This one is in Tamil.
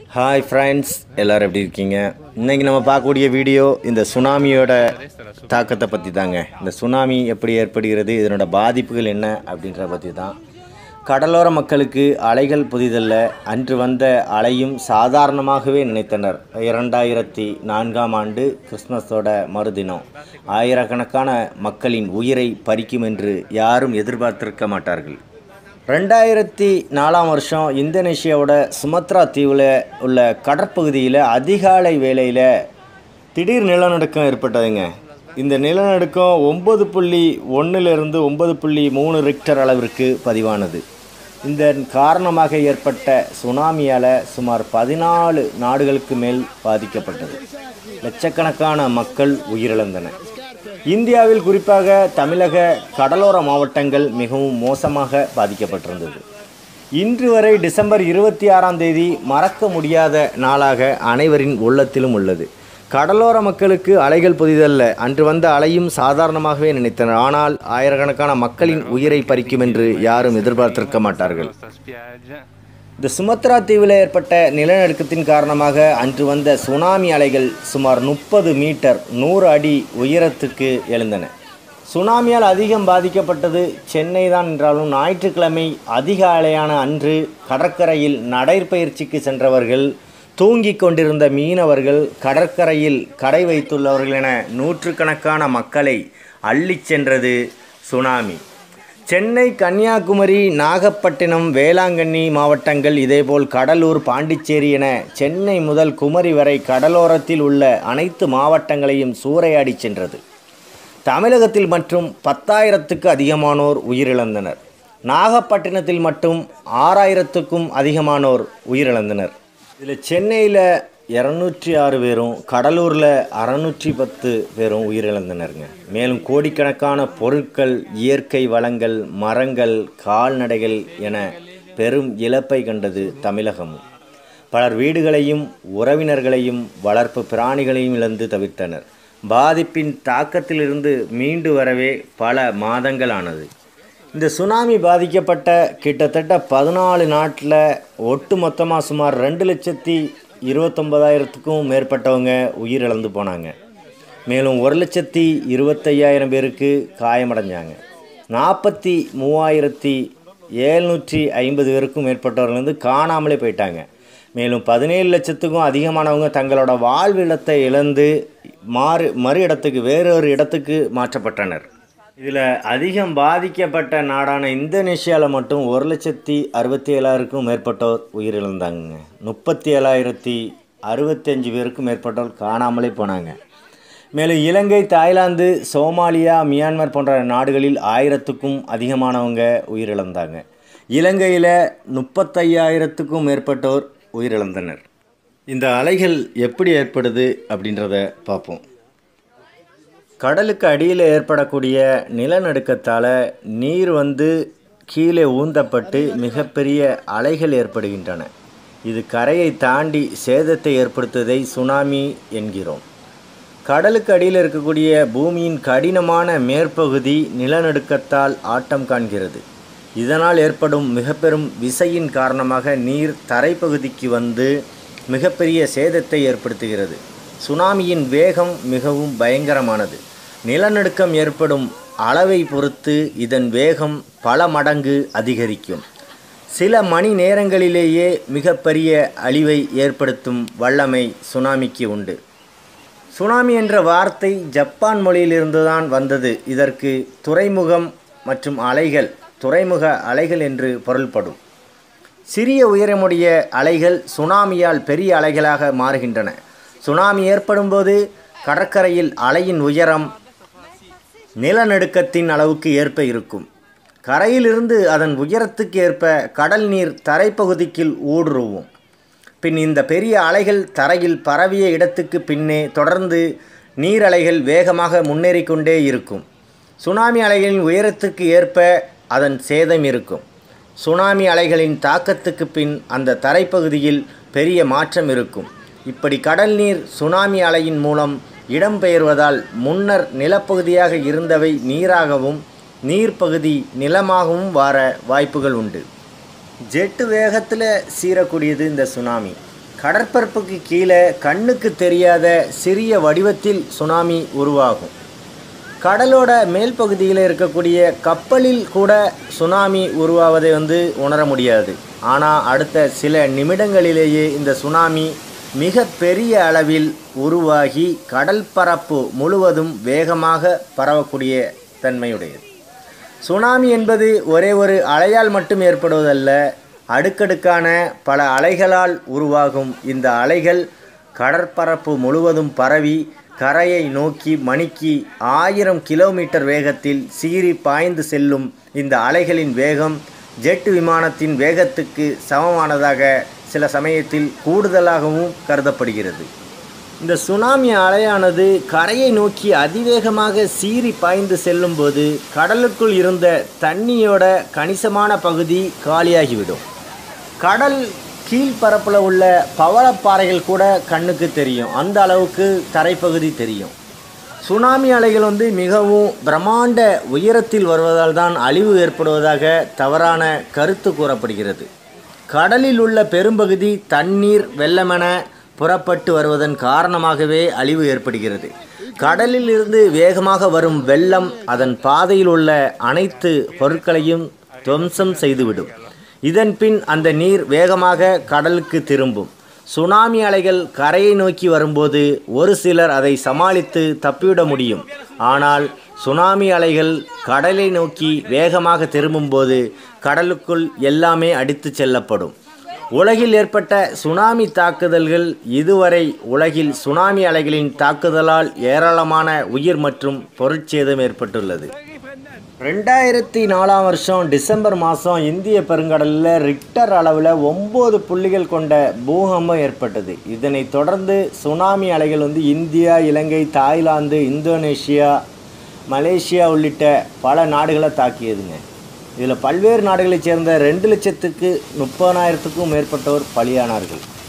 ஹாய் ஃப்ரெண்ட்ஸ் எல்லோரும் எப்படி இருக்கீங்க இன்றைக்கி நம்ம பார்க்கக்கூடிய வீடியோ இந்த சுனாமியோட தாக்கத்தை பற்றி தாங்க இந்த சுனாமி எப்படி ஏற்படுகிறது இதனோட பாதிப்புகள் என்ன அப்படின்றத பற்றி தான் கடலோர மக்களுக்கு அலைகள் புதிதல்ல அன்று வந்த அலையும் சாதாரணமாகவே நினைத்தனர் இரண்டாயிரத்தி நான்காம் ஆண்டு கிறிஸ்மஸோட மறுதினம் ஆயிரக்கணக்கான மக்களின் உயிரை பறிக்கும் என்று யாரும் எதிர்பார்த்திருக்க மாட்டார்கள் ரெண்டாயிரத்தி நாலாம் வருஷம் இந்தோனேஷியாவோட சுமத்ரா தீவில் உள்ள கடற்பகுதியில் அதிகாலை வேளையில் திடீர் நிலநடுக்கம் ஏற்பட்டதுங்க இந்த நிலநடுக்கம் ஒம்பது புள்ளி ஒன்றிலிருந்து ஒம்பது புள்ளி மூணு ரிக்டர் அளவிற்கு பதிவானது இந்த காரணமாக ஏற்பட்ட சுனாமியால் சுமார் பதினாலு நாடுகளுக்கு மேல் பாதிக்கப்பட்டது லட்சக்கணக்கான மக்கள் உயிரிழந்தனர் இந்தியாவில் குறிப்பாக தமிழக கடலோர மாவட்டங்கள் மிகவும் மோசமாக பாதிக்கப்பட்டிருந்தது இன்று வரை டிசம்பர் இருபத்தி ஆறாம் தேதி மறக்க முடியாத நாளாக அனைவரின் உள்ளத்திலும் உள்ளது கடலோர மக்களுக்கு அலைகள் புதிதல்ல அன்று வந்த அலையும் சாதாரணமாகவே நினைத்தனர் ஆனால் ஆயிரக்கணக்கான மக்களின் உயிரை பறிக்கும் என்று யாரும் எதிர்பார்த்திருக்க மாட்டார்கள் questa spiaggia இந்த சுமத்ரா தீவில் ஏற்பட்ட நிலநடுக்கத்தின் காரணமாக அன்று வந்த சுனாமி அலைகள் சுமார் முப்பது மீட்டர் நூறு அடி உயரத்துக்கு எழுந்தன சுனாமியால் அதிகம் பாதிக்கப்பட்டது சென்னை தான் என்றாலும் ஞாயிற்றுக்கிழமை அதிக அலையான அன்று கடற்கரையில் நடைப்பயிற்சிக்கு சென்றவர்கள் தூங்கிக் கொண்டிருந்த மீனவர்கள் கடற்கரையில் கடை வைத்துள்ளவர்கள் என நூற்றுக்கணக்கான மக்களை அள்ளிச் சென்றது சுனாமி சென்னை கன்னியாகுமரி நாகப்பட்டினம் வேளாங்கண்ணி மாவட்டங்கள் இதேபோல் கடலூர் பாண்டிச்சேரி என சென்னை முதல் குமரி வரை கடலோரத்தில் உள்ள அனைத்து மாவட்டங்களையும் சூறையாடி சென்றது தமிழகத்தில் மற்றும் பத்தாயிரத்துக்கு அதிகமானோர் உயிரிழந்தனர் நாகப்பட்டினத்தில் மட்டும் ஆறாயிரத்துக்கும் அதிகமானோர் உயிரிழந்தனர் இதில் சென்னையில் இரநூற்றி ஆறு பேரும் கடலூரில் அறநூற்றி பத்து பேரும் உயிரிழந்தனருங்க மேலும் கோடிக்கணக்கான பொருட்கள் இயற்கை வளங்கள் மரங்கள் கால்நடைகள் என பெரும் இழப்பை கண்டது தமிழகமும் பலர் வீடுகளையும் உறவினர்களையும் வளர்ப்பு பிராணிகளையும் இழந்து தவிர்த்தனர் பாதிப்பின் தாக்கத்திலிருந்து மீண்டு வரவே பல மாதங்கள் ஆனது இந்த சுனாமி பாதிக்கப்பட்ட கிட்டத்தட்ட பதினாலு நாட்டில் ஒட்டு மொத்தமாக சுமார் ரெண்டு லட்சத்தி இருபத்தொம்பதாயிரத்துக்கும் மேற்பட்டவங்க உயிரிழந்து போனாங்க மேலும் ஒரு லட்சத்தி இருபத்தையாயிரம் பேருக்கு காயமடைஞ்சாங்க நாற்பத்தி மூவாயிரத்தி ஏழ்நூற்றி ஐம்பது பேருக்கும் மேற்பட்டவர்கள் வந்து காணாமலே போயிட்டாங்க மேலும் பதினேழு லட்சத்துக்கும் அதிகமானவங்க தங்களோட வாழ்விடத்தை இழந்து மாறு மறு இடத்துக்கு வேறொரு இடத்துக்கு மாற்றப்பட்டனர் இதில் அதிகம் பாதிக்கப்பட்ட நாடான இந்தோனேஷியாவில் மட்டும் ஒரு லட்சத்தி அறுபத்தி ஏழாயிரக்கும் மேற்பட்டோர் உயிரிழந்தாங்க முப்பத்தி ஏழாயிரத்தி அறுபத்தஞ்சு பேருக்கும் மேற்பட்டோர் காணாமலே போனாங்க மேலும் இலங்கை தாய்லாந்து சோமாலியா மியான்மர் போன்ற நாடுகளில் ஆயிரத்துக்கும் அதிகமானவங்க உயிரிழந்தாங்க இலங்கையில் முப்பத்தையாயிரத்துக்கும் மேற்பட்டோர் உயிரிழந்தனர் இந்த அலைகள் எப்படி ஏற்படுது அப்படின்றத பார்ப்போம் கடலுக்கு அடியில் ஏற்படக்கூடிய நிலநடுக்கத்தால் நீர் வந்து கீழே ஊந்தப்பட்டு மிகப்பெரிய அலைகள் ஏற்படுகின்றன இது கரையை தாண்டி சேதத்தை ஏற்படுத்துவதை சுனாமி என்கிறோம் கடலுக்கு அடியில் இருக்கக்கூடிய பூமியின் கடினமான மேற்பகுதி நிலநடுக்கத்தால் ஆட்டம் காண்கிறது இதனால் ஏற்படும் மிகப்பெரும் விசையின் காரணமாக நீர் தரைப்பகுதிக்கு வந்து மிகப்பெரிய சேதத்தை ஏற்படுத்துகிறது சுனாமியின் வேகம் மிகவும் பயங்கரமானது நிலநடுக்கம் ஏற்படும் அளவை பொறுத்து இதன் வேகம் பல மடங்கு அதிகரிக்கும் சில மணி நேரங்களிலேயே மிகப்பெரிய அழிவை ஏற்படுத்தும் வல்லமை சுனாமிக்கு உண்டு சுனாமி என்ற வார்த்தை ஜப்பான் மொழியிலிருந்து தான் வந்தது இதற்கு துறைமுகம் மற்றும் அலைகள் துறைமுக அலைகள் என்று பொருள்படும் சிறிய உயரமுடைய அலைகள் சுனாமியால் பெரிய அலைகளாக மாறுகின்றன சுனாமி ஏற்படும்போது கடற்கரையில் அலையின் உயரம் நிலநடுக்கத்தின் அளவுக்கு ஏற்ப இருக்கும் கரையிலிருந்து அதன் உயரத்துக்கு ஏற்ப கடல் நீர் தரைப்பகுதிக்குள் ஊடுருவும் பின் இந்த பெரிய அலைகள் தரையில் பரவிய இடத்துக்கு பின்னே தொடர்ந்து நீரலைகள் வேகமாக முன்னேறிக்கொண்டே இருக்கும் சுனாமி அலைகளின் உயரத்துக்கு ஏற்ப அதன் சேதம் இருக்கும் சுனாமி அலைகளின் தாக்கத்துக்கு பின் அந்த தரைப்பகுதியில் பெரிய மாற்றம் இருக்கும் இப்படி கடல் நீர் சுனாமி அலையின் மூலம் இடம்பெயர்வதால் முன்னர் நிலப்பகுதியாக இருந்தவை நீராகவும் நீர்ப்பகுதி நிலமாகவும் வார வாய்ப்புகள் உண்டு ஜெட்டு வேகத்தில் சீரக்கூடியது இந்த சுனாமி கடற்பரப்புக்கு கீழே கண்ணுக்கு தெரியாத சிறிய வடிவத்தில் சுனாமி உருவாகும் கடலோட மேல் பகுதியில் இருக்கக்கூடிய கப்பலில் கூட சுனாமி உருவாவதை வந்து உணர முடியாது ஆனால் அடுத்த சில நிமிடங்களிலேயே இந்த சுனாமி மிக பெரிய அளவில் உருவாகி கடல் பரப்பு முழுவதும் வேகமாக பரவக்கூடிய தன்மையுடையது சுனாமி என்பது ஒரே ஒரு அலையால் மட்டும் ஏற்படுவதல்ல அடுக்கடுக்கான பல அலைகளால் உருவாகும் இந்த அலைகள் கடற்பரப்பு முழுவதும் பரவி கரையை நோக்கி மணிக்கு ஆயிரம் கிலோமீட்டர் வேகத்தில் சீறி பாய்ந்து செல்லும் இந்த அலைகளின் வேகம் ஜெட் விமானத்தின் வேகத்துக்கு சமமானதாக சில சமயத்தில் கூடுதலாகவும் கருதப்படுகிறது இந்த சுனாமி அலையானது கரையை நோக்கி அதிவேகமாக சீறி பாய்ந்து செல்லும்போது கடலுக்குள் இருந்த தண்ணியோட கணிசமான பகுதி காலியாகிவிடும் கடல் கீழ்ப்பரப்பில் உள்ள பவளப்பாறைகள் கூட கண்ணுக்கு தெரியும் அந்த அளவுக்கு தரைப்பகுதி தெரியும் சுனாமி அலைகள் வந்து மிகவும் பிரம்மாண்ட உயரத்தில் வருவதால் தான் அழிவு ஏற்படுவதாக தவறான கருத்து கூறப்படுகிறது கடலில் உள்ள பெரும்பகுதி தண்ணீர் வெள்ளமென புறப்பட்டு வருவதன் காரணமாகவே அழிவு ஏற்படுகிறது கடலில் இருந்து வேகமாக வரும் வெள்ளம் அதன் பாதையில் உள்ள அனைத்து பொருட்களையும் துவம்சம் செய்துவிடும் இதன் பின் அந்த நீர் வேகமாக கடலுக்கு திரும்பும் சுனாமி அலைகள் கரையை நோக்கி வரும்போது ஒரு சிலர் அதை சமாளித்து தப்பிவிட முடியும் ஆனால் சுனாமி அலைகள் கடலை நோக்கி வேகமாக திரும்பும்போது கடலுக்குள் எல்லாமே அடித்துச் செல்லப்படும் உலகில் ஏற்பட்ட சுனாமி தாக்குதல்கள் இதுவரை உலகில் சுனாமி அலைகளின் தாக்குதலால் ஏராளமான உயிர் மற்றும் பொருட்சேதம் ஏற்பட்டுள்ளது ரெண்டாயிரத்தி நாலாம் வருஷம் டிசம்பர் மாதம் இந்திய பெருங்கடலில் ரிக்டர் அளவில் ஒம்பது புள்ளிகள் கொண்ட பூகம்பம் ஏற்பட்டது இதனைத் தொடர்ந்து சுனாமி அலைகள் வந்து India Ilangai Thailand Indonesia Malaysia உள்ளிட்ட பல நாடுகளை தாக்கியதுங்க இதில் பல்வேறு நாடுகளைச் சேர்ந்த ரெண்டு லட்சத்துக்கு முப்பதாயிரத்துக்கும் மேற்பட்டோர் பலியானார்கள்